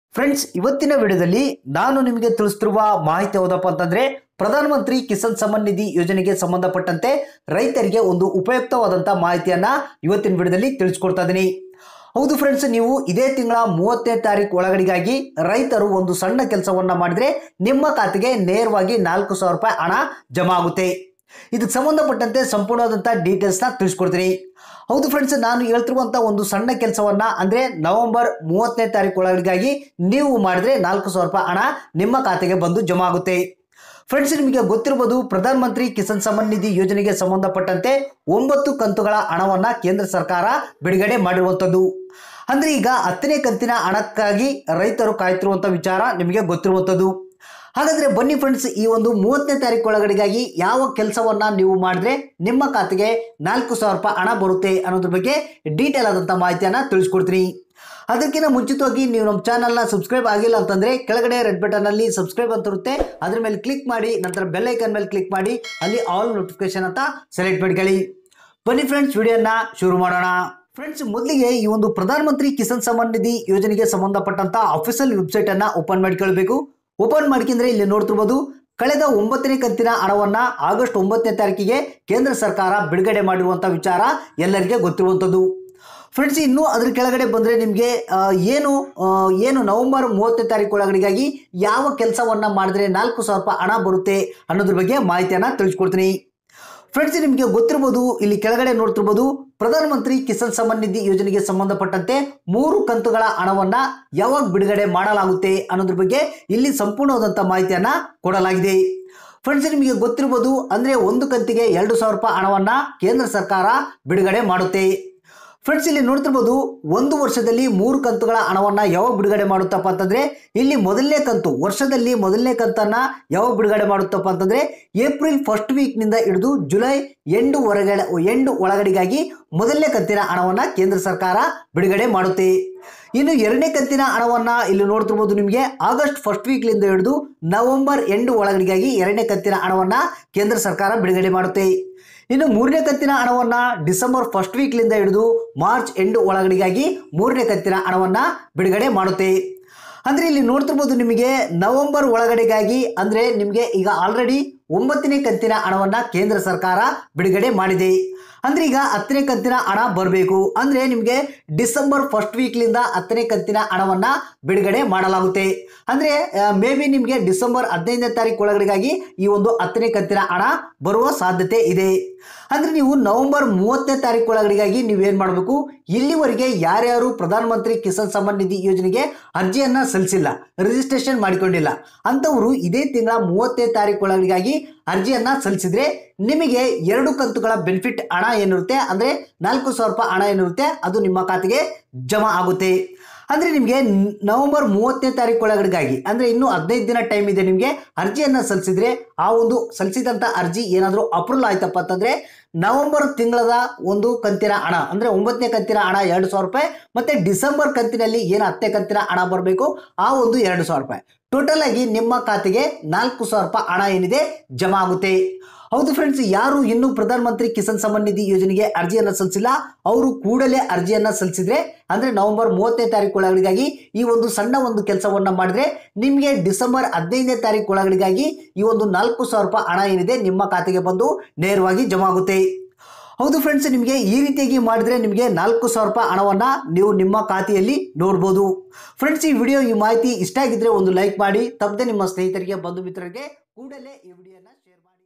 friends ಇವತ್ತಿನ ವಿಡಿಯೋದಲ್ಲಿ ನಾನು ನಿಮಗೆ ತಿಳಿಸ್ತಿರುವ ಮಾಹಿತಿ ಯಾವುದಪ್ಪ ಅಂತಂದ್ರೆ ಪ್ರಧಾನಮಂತ್ರಿ ಕಿಸಾನ್ ಸಮ್ಮಾನ್ ನಿಧಿ ಯೋಜನೆಗೆ ಸಂಬಂಧಪಟ್ಟಂತೆ ರೈತರಿಗೆ ಒಂದು ಉಪಯುಕ್ತವಾದಂತಹ ಮಾಹಿತಿಯನ್ನ ಇವತ್ತಿನ ವಿಡಿಯೋದಲ್ಲಿ ತಿಳಿಸ್ಕೊಡ್ತಾ ಇದ್ದೀನಿ ಹೌದು ಫ್ರೆಂಡ್ಸ್ ನೀವು ಇದೇ ತಿಂಗಳ ಮೂವತ್ತನೇ ತಾರೀಕು ಒಳಗಡೆಗಾಗಿ ರೈತರು ಒಂದು ಸಣ್ಣ ಕೆಲಸವನ್ನ ಮಾಡಿದ್ರೆ ನಿಮ್ಮ ಖಾತೆಗೆ ನೇರವಾಗಿ ನಾಲ್ಕು ಸಾವಿರ ರೂಪಾಯಿ ಹಣ ಜಮಾ ಆಗುತ್ತೆ ಇದಕ್ಕೆ ಸಂಬಂಧಪಟ್ಟಂತೆ ಸಂಪೂರ್ಣವಾದಂತಹ ಡೀಟೇಲ್ಸ್ನ ತಿಳಿಸ್ಕೊಡ್ತೀನಿ ಹೌದು ಫ್ರೆಂಡ್ಸ್ ನಾನು ಹೇಳ್ತಿರುವಂತ ಒಂದು ಸಣ್ಣ ಕೆಲಸವನ್ನ ಅಂದ್ರೆ ನವೆಂಬರ್ ಮೂವತ್ತನೇ ತಾರೀಕು ಒಳಗಡೆಗಾಗಿ ನೀವು ಮಾಡಿದ್ರೆ ನಾಲ್ಕು ಸಾವಿರ ರೂಪಾಯಿ ಹಣ ನಿಮ್ಮ ಖಾತೆಗೆ ಬಂದು ಜಮಾ ಆಗುತ್ತೆ ಫ್ರೆಂಡ್ಸ್ ನಿಮಗೆ ಗೊತ್ತಿರಬಹುದು ಪ್ರಧಾನ ಮಂತ್ರಿ ಕಿಸಾನ್ ಸಮ್ಮಾನ್ ನಿಧಿ ಯೋಜನೆಗೆ ಸಂಬಂಧಪಟ್ಟಂತೆ ಒಂಬತ್ತು ಕಂತುಗಳ ಹಣವನ್ನ ಕೇಂದ್ರ ಸರ್ಕಾರ ಬಿಡುಗಡೆ ಮಾಡಿರುವಂತದ್ದು ಅಂದ್ರೆ ಈಗ ಹತ್ತನೇ ಕಂತಿನ ಹಣಕ್ಕಾಗಿ ರೈತರು ಕಾಯ್ತಿರುವಂತ ವಿಚಾರ ನಿಮಗೆ ಗೊತ್ತಿರುವಂತದ್ದು ಹಾಗಾದ್ರೆ ಬನ್ನಿ ಫ್ರೆಂಡ್ಸ್ ಈ ಒಂದು ಮೂವತ್ತನೇ ತಾರೀಕು ಒಳಗಡೆಗಾಗಿ ಯಾವ ಕೆಲಸವನ್ನ ನೀವು ಮಾಡಿದ್ರೆ ನಿಮ್ಮ ಖಾತೆಗೆ ನಾಲ್ಕು ಸಾವಿರ ರೂಪಾಯಿ ಹಣ ಬರುತ್ತೆ ಅನ್ನೋದ್ರ ಬಗ್ಗೆ ಡೀಟೇಲ್ ಆದಂತ ಮಾಹಿತಿಯನ್ನ ತಿಳಿಸ್ಕೊಡ್ತೀನಿ ಅದಕ್ಕಿಂತ ಮುಂಚಿತವಾಗಿ ನೀವು ನಮ್ಮ ಚಾನಲ್ನ ಸಬ್ಸ್ಕ್ರೈಬ್ ಆಗಿಲ್ಲ ಅಂತಂದ್ರೆ ಕೆಳಗಡೆ ರೆಡ್ ಬಟನ್ ಅಲ್ಲಿ ಸಬ್ಸ್ಕ್ರೈಬ್ ಅಂತ ಇರುತ್ತೆ ಅದ್ರ ಮೇಲೆ ಕ್ಲಿಕ್ ಮಾಡಿ ನಂತರ ಬೆಲ್ ಐಕನ್ ಮೇಲೆ ಕ್ಲಿಕ್ ಮಾಡಿ ಅಲ್ಲಿ ಆಲ್ ನೋಟಿಫಿಕೇಶನ್ ಅಂತ ಸೆಲೆಕ್ಟ್ ಮಾಡ್ಕೊಳ್ಳಿ ಬನ್ನಿ ಫ್ರೆಂಡ್ಸ್ ವಿಡಿಯೋನ ಶುರು ಮಾಡೋಣ ಫ್ರೆಂಡ್ಸ್ ಮೊದಲಿಗೆ ಈ ಒಂದು ಪ್ರಧಾನ ಮಂತ್ರಿ ಕಿಸಾನ್ ಸಮ್ಮಾನ್ ನಿಧಿ ಯೋಜನೆಗೆ ಸಂಬಂಧಪಟ್ಟಂತ ಅಫಿಷಿಯಲ್ ವೆಬ್ಸೈಟ್ ಅನ್ನ ಓಪನ್ ಮಾಡ್ಕೊಳ್ಬೇಕು ಓಪನ್ ಮಾಡ್ಕೊಂಡ್ರೆ ಇಲ್ಲಿ ನೋಡ್ತಿರ್ಬೋದು ಕಳೆದ ಒಂಬತ್ತನೇ ಕಂತಿನ ಹಣವನ್ನ ಆಗಸ್ಟ್ ಒಂಬತ್ತನೇ ತಾರೀಕಿಗೆ ಕೇಂದ್ರ ಸರ್ಕಾರ ಬಿಡುಗಡೆ ಮಾಡಿರುವಂತ ವಿಚಾರ ಎಲ್ಲರಿಗೆ ಗೊತ್ತಿರುವಂಥದ್ದು ಫ್ರೆಂಡ್ಸ್ ಇನ್ನು ಅದ್ರ ಕೆಳಗಡೆ ಬಂದರೆ ನಿಮಗೆ ಏನು ಆ, ಏನು ನವೆಂಬರ್ ಮೂವತ್ತನೇ ತಾರೀಕು ಒಳಗಡೆಗಾಗಿ ಯಾವ ಕೆಲಸವನ್ನ ಮಾಡಿದ್ರೆ ನಾಲ್ಕು ಸಾವಿರ ರೂಪಾಯಿ ಹಣ ಬರುತ್ತೆ ಅನ್ನೋದ್ರ ಬಗ್ಗೆ ಮಾಹಿತಿಯನ್ನ ತಿಳಿಸ್ಕೊಡ್ತೀನಿ ಫ್ರೆಂಡ್ಸ್ ನಿಮಗೆ ಗೊತ್ತಿರ್ಬೋದು ಇಲ್ಲಿ ಕೆಳಗಡೆ ನೋಡ್ತಿರ್ಬೋದು ಪ್ರಧಾನಮಂತ್ರಿ ಕಿಸಾನ್ ಸಮ್ಮಾನ್ ನಿಧಿ ಯೋಜನೆಗೆ ಸಂಬಂಧಪಟ್ಟಂತೆ ಮೂರು ಕಂತುಗಳ ಹಣವನ್ನ ಯಾವಾಗ ಬಿಡುಗಡೆ ಮಾಡಲಾಗುತ್ತೆ ಅನ್ನೋದ್ರ ಬಗ್ಗೆ ಇಲ್ಲಿ ಸಂಪೂರ್ಣವಾದಂಥ ಮಾಹಿತಿಯನ್ನ ಕೊಡಲಾಗಿದೆ ಫ್ರೆಂಡ್ಸ್ ನಿಮಗೆ ಗೊತ್ತಿರ್ಬೋದು ಅಂದ್ರೆ ಒಂದು ಕಂತಿಗೆ ಎರಡು ಸಾವಿರ ರೂಪಾಯಿ ಹಣವನ್ನ ಕೇಂದ್ರ ಸರ್ಕಾರ ಬಿಡುಗಡೆ ಮಾಡುತ್ತೆ ಫ್ರೆಂಡ್ಸ್ ಇಲ್ಲಿ ನೋಡ್ತಿರ್ಬೋದು ಒಂದು ವರ್ಷದಲ್ಲಿ ಮೂರು ಕಂತುಗಳ ಹಣವನ್ನ ಯಾವಾಗ ಬಿಡುಗಡೆ ಮಾಡುತ್ತಪ್ಪ ಅಂತಂದ್ರೆ ಇಲ್ಲಿ ಮೊದಲನೇ ಕಂತು ವರ್ಷದಲ್ಲಿ ಮೊದಲನೇ ಕಂತನ್ನ ಯಾವಾಗ ಬಿಡುಗಡೆ ಮಾಡುತ್ತಪ್ಪ ಅಂತಂದ್ರೆ ಏಪ್ರಿಲ್ ಫಸ್ಟ್ ವೀಕ್ನಿಂದ ಹಿಡಿದು ಜುಲೈ ಎಂಡು ಹೊರಗಡೆ ಎಂಡು ಒಳಗಡೆಗಾಗಿ ಮೊದಲನೇ ಕಂತಿನ ಹಣವನ್ನ ಕೇಂದ್ರ ಸರ್ಕಾರ ಬಿಡುಗಡೆ ಮಾಡುತ್ತೆ ಇನ್ನು ಎರಡನೇ ಕಂತಿನ ಹಣವನ್ನ ಇಲ್ಲಿ ನೋಡ್ತಿರ್ಬೋದು ನಿಮಗೆ ಆಗಸ್ಟ್ ಫಸ್ಟ್ ವೀಕ್ಲಿಂದ ಹಿಡಿದು ನವೆಂಬರ್ ಎಂಡು ಒಳಗಡೆಗಾಗಿ ಎರಡನೇ ಕಂತಿನ ಹಣವನ್ನ ಕೇಂದ್ರ ಸರ್ಕಾರ ಬಿಡುಗಡೆ ಮಾಡುತ್ತೆ ಇನ್ನು ಮೂರನೇ ಕಂತಿನ ಹಣವನ್ನ ಡಿಸೆಂಬರ್ ಫಸ್ಟ್ ವೀಕ್ಲಿಂದ ಹಿಡಿದು ಮಾರ್ಚ್ ಎಂಡು ಒಳಗಡೆಗಾಗಿ ಮೂರನೇ ಕಂತಿನ ಹಣವನ್ನ ಬಿಡುಗಡೆ ಮಾಡುತ್ತೆ ಅಂದ್ರೆ ಇಲ್ಲಿ ನೋಡ್ತಿರ್ಬೋದು ನಿಮಗೆ ನವೆಂಬರ್ ಒಳಗಡೆಗಾಗಿ ಅಂದ್ರೆ ನಿಮಗೆ ಈಗ ಆಲ್ರೆಡಿ ಒಂಬತ್ತನೇ ಕಂತಿನ ಹಣವನ್ನ ಕೇಂದ್ರ ಸರ್ಕಾರ ಬಿಡುಗಡೆ ಮಾಡಿದೆ ಅಂದ್ರೆ ಈಗ ಹತ್ತನೇ ಕಂತಿನ ಹಣ ಬರಬೇಕು ಅಂದ್ರೆ ನಿಮಗೆ ಡಿಸೆಂಬರ್ ಫಸ್ಟ್ ವೀಕ್ಲಿಂದ ಹತ್ತನೇ ಕಂತಿನ ಹಣವನ್ನ ಬಿಡುಗಡೆ ಮಾಡಲಾಗುತ್ತೆ ಅಂದ್ರೆ ಮೇ ಬಿ ನಿಮಗೆ ಡಿಸೆಂಬರ್ ಹದಿನೈದನೇ ತಾರೀಕು ಒಳಗಡೆಗಾಗಿ ಈ ಒಂದು ಹತ್ತನೇ ಕಂತಿನ ಹಣ ಬರುವ ಸಾಧ್ಯತೆ ಇದೆ ಅಂದ್ರೆ ನೀವು ನವೆಂಬರ್ ಮೂವತ್ತನೇ ತಾರೀಕು ಒಳಗಡೆಗಾಗಿ ನೀವೇನ್ ಮಾಡಬೇಕು ಇಲ್ಲಿವರೆಗೆ ಯಾರ್ಯಾರು ಪ್ರಧಾನ ಮಂತ್ರಿ ಕಿಸಾನ್ ಸಮ್ಮಾನ್ ನಿಧಿ ಯೋಜನೆಗೆ ಅರ್ಜಿಯನ್ನ ಸಲ್ಲಿಸಿಲ್ಲ ರಿಜಿಸ್ಟ್ರೇಷನ್ ಮಾಡಿಕೊಂಡಿಲ್ಲ ಅಂತವರು ಇದೇ ತಿಂಗಳ ಮೂವತ್ತನೇ ತಾರೀಕು ಒಳಗಡೆಗಾಗಿ ಅರ್ಜಿಯನ್ನ ಸಲ್ಲಿಸಿದ್ರೆ ನಿಮಗೆ ಎರಡು ಕಂತುಗಳ ಬೆನಿಫಿಟ್ ಹಣ ಏನಿರುತ್ತೆ ಅಂದ್ರೆ ನಾಲ್ಕು ಸಾವಿರ ರೂಪಾಯಿ ಹಣ ಏನಿರುತ್ತೆ ಅದು ನಿಮ್ಮ ಖಾತೆಗೆ ಜಮಾ ಆಗುತ್ತೆ ಅಂದ್ರೆ ನಿಮಗೆ ನವೆಂಬರ್ ಮೂವತ್ತನೇ ತಾರೀಕು ಒಳಗಡೆಗಾಗಿ ಅಂದ್ರೆ ಇನ್ನು ಹದಿನೈದು ದಿನ ಟೈಮ್ ಇದೆ ನಿಮಗೆ ಅರ್ಜಿಯನ್ನ ಸಲ್ಲಿಸಿದ್ರೆ ಆ ಒಂದು ಸಲ್ಲಿಸಿದಂತ ಅರ್ಜಿ ಏನಾದರೂ ಅಪ್ರೂವಲ್ ಆಯ್ತಪ್ಪ ಅಂತಂದ್ರೆ ನವೆಂಬರ್ ತಿಂಗಳದ ಒಂದು ಕಂತಿನ ಹಣ ಅಂದ್ರೆ ಒಂಬತ್ತನೇ ಕಂತಿನ ಹಣ ಎರಡು ಸಾವಿರ ರೂಪಾಯಿ ಮತ್ತೆ ಡಿಸೆಂಬರ್ ಕಂತಿನಲ್ಲಿ ಏನು ಹತ್ತನೇ ಕಂತಿನ ಹಣ ಬರಬೇಕು ಆ ಒಂದು ಎರಡು ಸಾವಿರ ರೂಪಾಯಿ ಟೋಟಲ್ ಆಗಿ ನಿಮ್ಮ ಖಾತೆಗೆ ನಾಲ್ಕು ಸಾವಿರ ರೂಪಾಯಿ ಹಣ ಏನಿದೆ ಜಮಾ ಆಗುತ್ತೆ ಹೌದು ಫ್ರೆಂಡ್ಸ್ ಯಾರು ಇನ್ನೂ ಪ್ರಧಾನ ಮಂತ್ರಿ ಕಿಸಾನ್ ಸಮ್ಮಾನ್ ನಿಧಿ ಯೋಜನೆಗೆ ಅರ್ಜಿಯನ್ನ ಸಲ್ಲಿಸಿಲ್ಲ ಅವರು ಕೂಡಲೇ ಅರ್ಜಿಯನ್ನ ಸಲ್ಲಿಸಿದ್ರೆ ಅಂದ್ರೆ ನವೆಂಬರ್ ಮೂವತ್ತನೇ ತಾರೀಕು ಒಳಗಡೆಗಾಗಿ ಈ ಒಂದು ಸಣ್ಣ ಒಂದು ಕೆಲಸವನ್ನ ಮಾಡಿದ್ರೆ ನಿಮಗೆ ಡಿಸೆಂಬರ್ ಹದಿನೈದನೇ ತಾರೀಕು ಒಳಗಡೆಗಾಗಿ ಈ ಒಂದು ನಾಲ್ಕು ಸಾವಿರ ರೂಪಾಯಿ ಹಣ ಏನಿದೆ ನಿಮ್ಮ ಖಾತೆಗೆ ಬಂದು ನೇರವಾಗಿ ಜಮಾ ಆಗುತ್ತೆ ಹೌದು ಫ್ರೆಂಡ್ಸ್ ನಿಮಗೆ ಈ ರೀತಿಯಾಗಿ ಮಾಡಿದ್ರೆ ನಿಮಗೆ ನಾಲ್ಕು ಸಾವಿರ ರೂಪಾಯಿ ಹಣವನ್ನ ನೀವು ನಿಮ್ಮ ಖಾತೆಯಲ್ಲಿ ನೋಡ್ಬೋದು ಫ್ರೆಂಡ್ಸ್ ಈ ವಿಡಿಯೋ ಈ ಮಾಹಿತಿ ಇಷ್ಟ ಆಗಿದ್ರೆ ಒಂದು ಲೈಕ್ ಮಾಡಿ ತಪ್ಪದೆ ನಿಮ್ಮ ಸ್ನೇಹಿತರಿಗೆ ಬಂಧು ಮಿತ್ರರಿಗೆ ಕೂಡಲೇ ಈ ವಿಡಿಯೋನ ಶೇರ್ ಮಾಡಿ